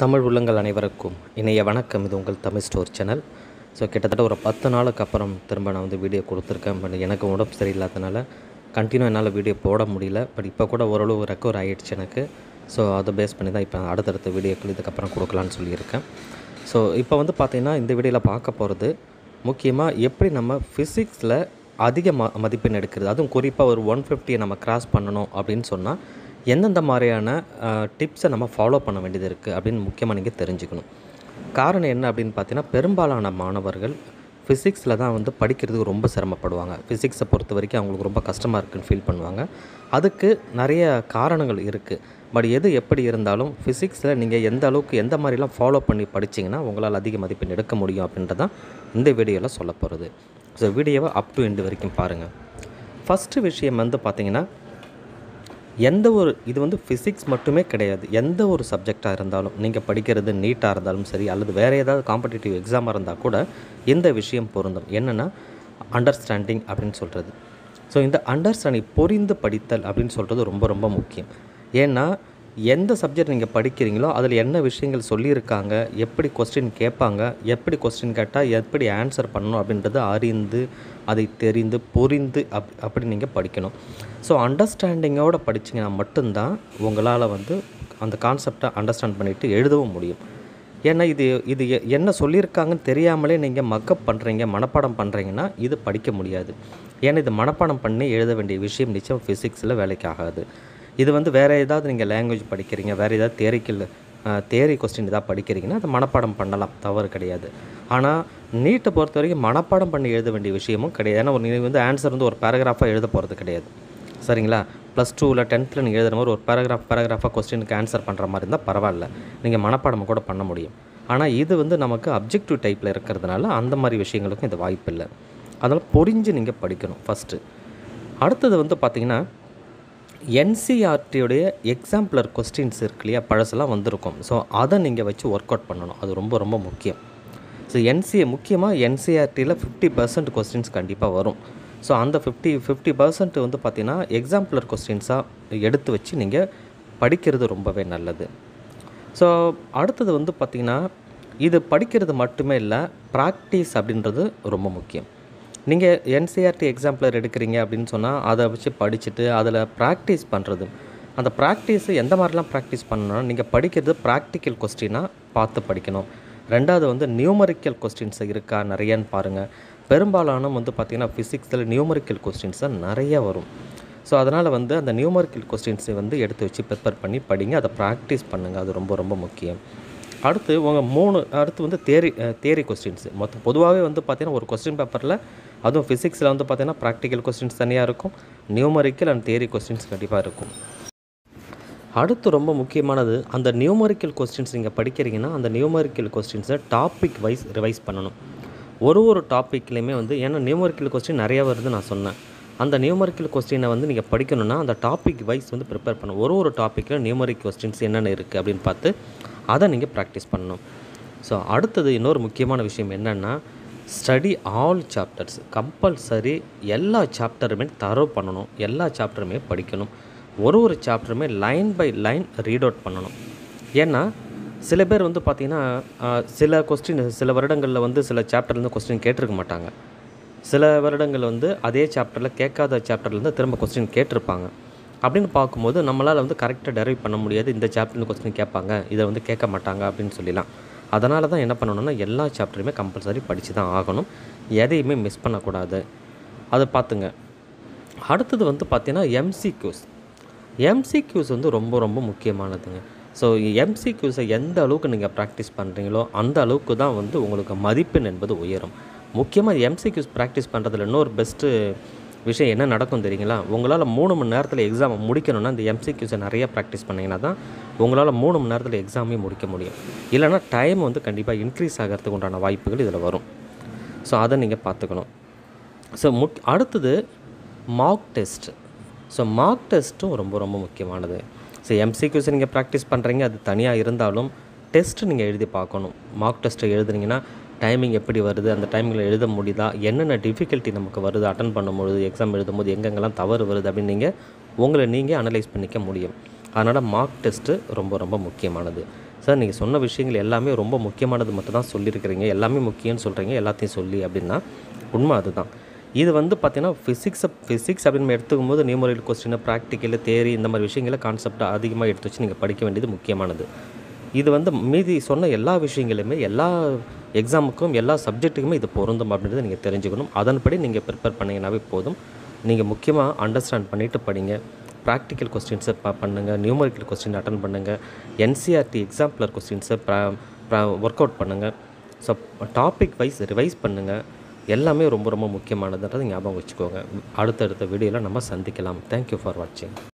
தமிழ் உள்ளங்கள் அனைவருக்கும் இணைய வணக்கம் இது உங்கள் தமிழ் ஸ்டோர் சேனல் ஸோ கிட்டத்தட்ட ஒரு பத்து நாளுக்கு அப்புறம் திரும்ப நான் வந்து வீடியோ கொடுத்துருக்கேன் பட் எனக்கு உடம்பு சரியில்லாதனால கண்டினியூ என்னால் வீடியோ போட முடியல பட் இப்போ கூட ஓரளவு ரெக்கவர் ஆகிடுச்சு எனக்கு ஸோ அதை பேஸ் பண்ணி தான் இப்போ அடுத்தடுத்த வீடியோக்கள் இதுக்கப்புறம் கொடுக்கலான்னு சொல்லியிருக்கேன் ஸோ இப்போ வந்து பார்த்திங்கன்னா இந்த வீடியோவில் பார்க்க போகிறது முக்கியமாக எப்படி நம்ம ஃபிசிக்ஸில் அதிக ம மதிப்பெண் எடுக்கிறது அதுவும் குறிப்பாக ஒரு ஒன் ஃபிஃப்டியை நம்ம கிராஸ் பண்ணணும் அப்படின்னு சொன்னால் எந்தெந்த மாதிரியான டிப்ஸை நம்ம ஃபாலோ பண்ண வேண்டியது இருக்குது அப்படின்னு முக்கியமாக நீங்கள் தெரிஞ்சுக்கணும் காரணம் என்ன அப்படின்னு பார்த்தீங்கன்னா பெரும்பாலான மாணவர்கள் ஃபிசிக்ஸில் தான் வந்து படிக்கிறதுக்கு ரொம்ப சிரமப்படுவாங்க ஃபிசிக்ஸை பொறுத்த வரைக்கும் அவங்களுக்கு ரொம்ப கஷ்டமாக இருக்குன்னு ஃபீல் பண்ணுவாங்க அதுக்கு நிறைய காரணங்கள் இருக்குது பட் எது எப்படி இருந்தாலும் ஃபிசிக்ஸில் நீங்கள் எந்த அளவுக்கு எந்த மாதிரிலாம் ஃபாலோ பண்ணி படிச்சிங்கன்னா உங்களால் அதிக மதிப்பெண் எடுக்க முடியும் அப்படின்றதான் இந்த வீடியோவில் சொல்ல போகிறது ஸோ வீடியோவை அப் டு எண்டு வரைக்கும் பாருங்கள் ஃபஸ்ட்டு விஷயம் வந்து பார்த்திங்கன்னா எந்த ஒரு இது வந்து ஃபிசிக்ஸ் மட்டுமே கிடையாது எந்த ஒரு சப்ஜெக்டாக இருந்தாலும் நீங்கள் படிக்கிறது நீட்டாக இருந்தாலும் சரி அல்லது வேறு ஏதாவது காம்படிட்டிவ் எக்ஸாமாக இருந்தால் கூட இந்த விஷயம் பொருந்தும் என்னென்னா அண்டர்ஸ்டாண்டிங் அப்படின்னு சொல்கிறது ஸோ இந்த அண்டர்ஸ்டாண்டிங் புரிந்து படித்தல் அப்படின்னு சொல்கிறது ரொம்ப ரொம்ப முக்கியம் ஏன்னா எந்த சப்ஜெக்ட் நீங்கள் படிக்கிறீங்களோ அதில் என்ன விஷயங்கள் சொல்லியிருக்காங்க எப்படி கொஸ்டின் கேட்பாங்க எப்படி கொஸ்டின் கேட்டால் எப்படி ஆன்சர் பண்ணணும் அப்படின்றத அறிந்து அதை தெரிந்து புரிந்து அப் அப்படி நீங்கள் படிக்கணும் ஸோ அண்டர்ஸ்டாண்டிங்கோடு படிச்சிங்கன்னா மட்டும்தான் உங்களால் வந்து அந்த கான்செப்டை அண்டர்ஸ்டாண்ட் பண்ணிவிட்டு எழுதவும் முடியும் ஏன்னா இது இது எ- என்ன சொல்லியிருக்காங்கன்னு தெரியாமலே நீங்கள் மக்கப் பண்ணுறீங்க மனப்பாடம் பண்ணுறீங்கன்னா இது படிக்க முடியாது ஏன்னா இது மனப்பாடம் பண்ணி எழுத வேண்டிய விஷயம் நிச்சயம் ஃபிசிக்ஸில் வேலைக்கு ஆகாது இது வந்து வேறு ஏதாவது நீங்கள் லாங்குவேஜ் படிக்கிறீங்க வேறு ஏதாவது தேரிக்கல் தேரி கொஸ்டின் ஏதாவது படிக்கிறீங்கன்னா அதை மனப்பாடம் பண்ணலாம் தவறு கிடையாது ஆனால் நீட்டை பொறுத்த வரைக்கும் மனப்பாடம் பண்ணி எழுத வேண்டிய விஷயமும் கிடையாது ஏன்னா ஒரு நீ வந்து ஆன்சர் வந்து ஒரு பேராகிராஃபாக எழுத போகிறது கிடையாது சரிங்களா ப்ளஸ் டூவில் டென்த்தில் நீங்கள் எழுதுற மாதிரி ஒரு பேராகிராஃப் பேராகிராஃபாக கொஸ்டினுக்கு ஆன்சர் பண்ணுற மாதிரி இருந்தால் பரவாயில்ல நீங்கள் மனப்பாடம் கூட பண்ண முடியும் ஆனால் இது வந்து நமக்கு அப்ஜெக்டிவ் டைப்பில் இருக்கிறதுனால அந்த மாதிரி விஷயங்களுக்கும் இது வாய்ப்பு இல்லை அதனால் புரிஞ்சு நீங்கள் படிக்கணும் ஃபஸ்ட்டு அடுத்தது வந்து பார்த்திங்கன்னா என்சிஆர்டியோடைய எக்ஸாம்பிளர் கொஸ்டின்ஸ் இருக்கு இல்லையா பழசெல்லாம் வந்திருக்கும் ஸோ அதை நீங்கள் வச்சு ஒர்க் அவுட் பண்ணணும் அது ரொம்ப ரொம்ப முக்கியம் ஸோ என்சிஏ முக்கியமாக என்சிஆர்டியில் ஃபிஃப்டி பர்சன்ட் கொஸ்டின்ஸ் கண்டிப்பாக வரும் ஸோ அந்த ஃபிஃப்டி ஃபிஃப்டி பர்சன்ட் வந்து பார்த்திங்கன்னா எக்ஸாம்பிளர் கொஸ்டின்ஸாக எடுத்து வச்சு நீங்கள் படிக்கிறது ரொம்பவே நல்லது ஸோ அடுத்தது வந்து பார்த்திங்கன்னா இது படிக்கிறது மட்டுமே இல்லை ப்ராக்டிஸ் அப்படின்றது ரொம்ப முக்கியம் நீங்கள் என்சிஆர்டி எக்ஸாம்பிளர் எடுக்கிறீங்க அப்படின்னு சொன்னால் அதை வச்சு படிச்சுட்டு அதில் ப்ராக்டிஸ் பண்ணுறது அந்த ப்ராக்டிஸை எந்த மாதிரிலாம் ப்ராக்டிஸ் பண்ணணும்னா நீங்கள் படிக்கிறது ப்ராக்டிக்கல் கொஸ்டினாக பார்த்து படிக்கணும் ரெண்டாவது வந்து நியூமரிக்கல் கொஸ்டின்ஸ் இருக்கா நிறையான்னு பாருங்கள் பெரும்பாலான வந்து பார்த்திங்கன்னா ஃபிசிக்ஸில் நியூமரிக்கல் கொஸ்டின்ஸ் தான் நிறைய வரும் ஸோ அதனால் வந்து அந்த நியூமரிக்கல் கொஸ்டின்ஸை வந்து எடுத்து வச்சு ப்ரிப்பேர் பண்ணி படிங்க அதை ப்ராக்டிஸ் பண்ணுங்கள் அது ரொம்ப ரொம்ப முக்கியம் அடுத்து உங்கள் மூணு அடுத்து வந்து தேரி தேரி கொஸ்டின்ஸ் மொத்தம் பொதுவாகவே வந்து பார்த்தீங்கன்னா ஒரு கொஸ்டின் பேப்பரில் அதுவும் ஃபிசிக்ஸில் வந்து பார்த்தீங்கன்னா ப்ராக்டிக்கல் கொஸ்டின்ஸ் தனியாக இருக்கும் நியூமரிக்கல் அண்ட் தேரி கொஸ்டின்ஸ் கண்டிப்பாக இருக்கும் அடுத்து ரொம்ப முக்கியமானது அந்த நியூமரிக்கல் கொஸ்டின்ஸ் நீங்கள் படிக்கிறீங்கன்னா அந்த நியூமரிக்கல் கொஸ்டின்ஸை டாபிக் வைஸ் ரிவைஸ் பண்ணணும் ஒரு ஒரு டாப்பிக்லேயுமே வந்து ஏன்னா நியூமரிக்கல் கொஸ்டின் நிறைய வருது நான் சொன்னேன் அந்த நியூமரிக்கல் கொஸ்டினை வந்து நீங்கள் படிக்கணும்னா அந்த டாபிக் வைஸ் வந்து ப்ரிப்பேர் பண்ணணும் ஒரு ஒரு டாப்பிக்கில் நியூமரிக் கொஸ்டின்ஸ் என்னென்ன இருக்குது அப்படின்னு பார்த்து அதை நீங்கள் ப்ராக்டிஸ் பண்ணணும் ஸோ அடுத்தது இன்னொரு முக்கியமான விஷயம் என்னென்னா ஸ்டடி ஆல் சாப்டர்ஸ் கம்பல்சரி எல்லா சாப்டருமே தரவு பண்ணணும் எல்லா சாப்டருமே படிக்கணும் ஒரு ஒரு சாப்டருமே line by line read out பண்ணணும் ஏன்னா சில பேர் வந்து பார்த்திங்கன்னா ஆஹ், சில கொஸ்டின் சில வருடங்களில் வந்து சில சாப்டர்லேருந்து கொஸ்டின் கேட்டிருக்க மாட்டாங்க சில வருடங்கள் வந்து அதே சாப்டரில் கேட்காத சாப்டர்லேருந்து திரும்ப கொஸ்டின் கேட்டிருப்பாங்க அப்படின்னு பார்க்கும்போது நம்மளால் வந்து கரெக்டாக டெரைவ் பண்ண முடியாது இந்த சாப்டர்லேருந்து கொஸ்டின் கேட்பாங்க இதை வந்து கேட்க மாட்டாங்க அப்படின்னு சொல்லிலாம் அதனால தான் என்ன பண்ணணும்னா எல்லா சாப்டருமே கம்பல்சரி படித்து தான் ஆகணும் எதையுமே மிஸ் பண்ணக்கூடாது அதை பார்த்துங்க அடுத்தது வந்து பார்த்தீங்கன்னா எம்சிக்யூஸ் எம்சிக்யூஸ் வந்து ரொம்ப ரொம்ப முக்கியமானதுங்க ஸோ எம்சிக்யூஸை எந்த அளவுக்கு நீங்கள் ப்ராக்டிஸ் பண்ணுறீங்களோ அந்த அளவுக்கு தான் வந்து உங்களுக்கு மதிப்பெண் என்பது உயரும் முக்கியமாக எம்சிக்யூஸ் ப்ராக்டிஸ் பண்ணுறதுல இன்னொரு பெஸ்ட்டு விஷயம் என்ன நடக்கும் தெரியுங்களா உங்களால் மூணு மணி நேரத்தில் எக்ஸாமை முடிக்கணும்னா இந்த எம்சிக்யூஸை நிறைய ப்ராக்டிஸ் பண்ணிங்கன்னா தான் உங்களால் மூணு மணி நேரத்தில் எக்ஸாமே முடிக்க முடியும் இல்லைன்னா டைம் வந்து கண்டிப்பாக இன்க்ரீஸ் ஆகிறதுக்கு உண்டான வாய்ப்புகள் இதில் வரும் ஸோ அதை நீங்கள் பார்த்துக்கணும் ஸோ முக் அடுத்தது மார்க் டெஸ்ட் ஸோ மார்க் டெஸ்ட்டும் ரொம்ப ரொம்ப முக்கியமானது ஸோ எம்சிக்யூஸ் நீங்கள் ப்ராக்டிஸ் பண்ணுறீங்க அது தனியாக இருந்தாலும் டெஸ்ட்டு நீங்கள் எழுதி பார்க்கணும் மார்க் டெஸ்ட்டை எழுதுனீங்கன்னா டைமிங் எப்படி வருது அந்த டைமிங்கில் எழுத முடியுதா என்னென்ன டிஃபிகல்ட்டி நமக்கு வருது அட்டன் பண்ணும்பொழுது எக்ஸாம் எழுதும்போது எங்கெங்கெல்லாம் தவறு வருது அப்படின்னு நீங்கள் உங்களை நீங்கள் அனலைஸ் பண்ணிக்க முடியும் அதனால் மார்க் டெஸ்ட்டு ரொம்ப ரொம்ப முக்கியமானது சார் நீங்கள் சொன்ன விஷயங்கள் எல்லாமே ரொம்ப முக்கியமானது மட்டும் தான் சொல்லியிருக்கிறீங்க எல்லாமே முக்கியம்னு சொல்கிறீங்க எல்லாத்தையும் சொல்லி அப்படின்னா உண்மை அதுதான் இது வந்து பார்த்தீங்கன்னா ஃபிசிக்ஸை ஃபிசிக்ஸ் அப்படின்னு எடுத்துக்கும் போது நியூமரல் கொஸ்டின் ப்ராக்டிக்கல் தேரி இந்த மாதிரி விஷயங்களை கான்செப்டை அதிகமாக எடுத்து வச்சு நீங்கள் படிக்க வேண்டியது முக்கியமானது இது வந்து மீதி சொன்ன எல்லா விஷயங்களுமே எல்லா எக்ஸாமுக்கும் எல்லா சப்ஜெக்ட்டுக்குமே இது பொருந்தும் அப்படின்றத நீங்கள் தெரிஞ்சுக்கணும் அதன்படி நீங்கள் ப்ரிப்பேர் பண்ணிங்கனாவே போதும் நீங்கள் முக்கியமாக அண்டர்ஸ்டாண்ட் பண்ணிவிட்டு படிங்க ப்ராக்டிக்கல் கொஸ்டின்ஸை ப பண்ணுங்கள் நியூமரிக்கல் கொஸ்டின் அட்டன் பண்ணுங்கள் என்சிஆர்டி எக்ஸாம்பிளர் கொஸ்டின்ஸை ஒர்க் அவுட் பண்ணுங்கள் ஸோ டாபிக் வைஸ் ரிவைஸ் பண்ணுங்கள் எல்லாமே ரொம்ப ரொம்ப முக்கியமானதுன்றதை ஞாபகம் வச்சுக்கோங்க அடுத்தடுத்த வீடியோவில் நம்ம சந்திக்கலாம் தேங்க்யூ ஃபார் வாட்சிங்